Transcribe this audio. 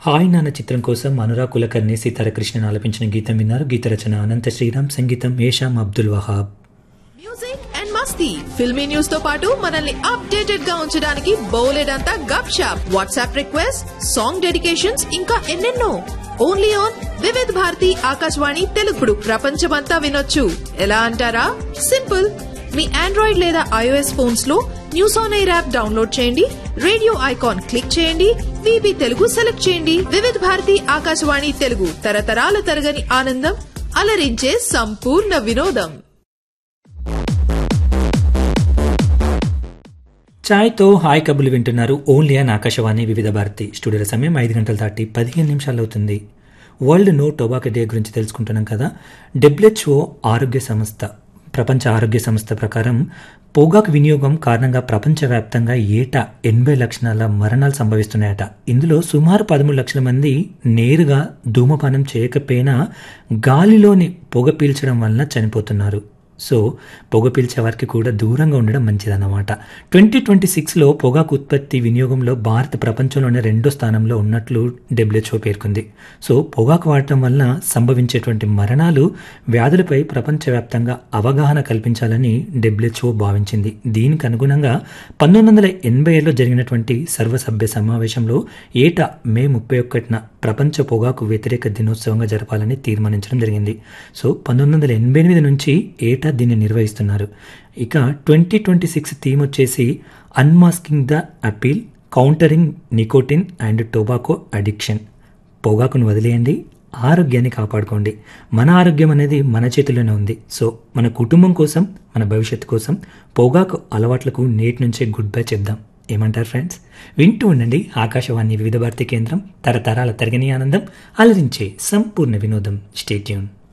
hi నాన్న చిత్రం కోసం అనురాగ్ కులకర్ణి సీతారకృష్ణన్ ఆలపించిన గీతం విన్నారు గీత రచన అనంత శ్రీరామ్ సంగీతం Hesham Abdul Wahab music and masti filmy news తో పాటు మనల్ని అప్డేటెడ్ గా ఉంచడానికి బౌలెడంతా gupshup WhatsApp request song dedications ఇంకా ఎన్నెన్నో ఓన్లీ ఆన్ వివిధ్ భారతి ఆకాశవాణి తెలుగుడు ప్రపంచమంతా వినొచ్చు ఎలా అంటారా సింపుల్ మీ ఆండ్రాయిడ్ లేదా ఐఓఎస్ ఫోన్స్ లో news on air app download చేయండి రేడియో ఐకాన్ క్లిక్ చేయండి విబి తెలుగు సెలెక్ట్ చేయండి వివిధ భారతి ఆకాశవాణి తెలుగు తరతరాల తరగని ఆనందం అలరించే సంపూర్ణ వినోదం ఛాయ్తో హాయ్ కబులు వింటున్నారు ఓన్లీ అని ఆకాశవాణి వివిధ భారతి స్టూడియోల సమయం ఐదు గంటల దాటి పదిహేను నిమిషాలు అవుతుంది వరల్డ్ నో టొబాకో డే గురించి తెలుసుకుంటున్నాం కదా డబ్ల్యూహెచ్ఓ ఆరోగ్య సంస్థ ప్రపంచ ఆరోగ్య సంస్థ ప్రకారం పొగాకు వినియోగం కారణంగా ప్రపంచవ్యాప్తంగా ఏటా ఎనభై లక్షల మరణాలు సంభవిస్తున్నాయట ఇందులో సుమారు పదమూడు లక్షల మంది నేరుగా ధూమపానం చేయకపోయినా గాలిలోని పొగ పీల్చడం వలన చనిపోతున్నారు సో పొగ పీల్చే వారికి కూడా దూరంగా ఉండడం మంచిదన్నమాట ట్వంటీ ట్వంటీ సిక్స్లో పొగాకు ఉత్పత్తి వినియోగంలో భారత్ ప్రపంచంలోనే రెండో స్థానంలో ఉన్నట్లు డబ్ల్యూహెచ్ఓ పేర్కొంది సో పొగాకు వాడటం వలన సంభవించేటువంటి మరణాలు వ్యాధులపై ప్రపంచవ్యాప్తంగా అవగాహన కల్పించాలని డబ్ల్యూహెచ్ఓ భావించింది దీనికి అనుగుణంగా పంతొమ్మిది వందల ఎనభై ఏడులో జరిగినటువంటి సర్వసభ్య సమావేశంలో ఏటా మే ముప్పై ఒకటిన ప్రపంచ పొగాకు వ్యతిరేక దినోత్సవంగా జరపాలని తీర్మానించడం జరిగింది సో పంతొమ్మిది వందల ఎనభై ఎనిమిది నుంచి ఏటా దీన్ని నిర్వహిస్తున్నారు ఇక ట్వంటీ ట్వంటీ సిక్స్ థీమ్ వచ్చేసి unmasking the appeal countering nicotine and tobacco addiction పొగాకును వదిలేయండి ఆరోగ్యాన్ని కాపాడుకోండి మన ఆరోగ్యం అనేది మన చేతిలోనే ఉంది సో మన కుటుంబం కోసం మన భవిష్యత్తు కోసం పొగాకు అలవాట్లకు నేటి నుంచే గుడ్ బై చెప్దాం ఏమంటారు ఫ్రెండ్స్ వింటూ ఉండండి ఆకాశవాణి వివిధ భారతి కేంద్రం తరతరాల తరగని ఆనందం అలరించే సంపూర్ణ వినోదం స్టేట్యూన్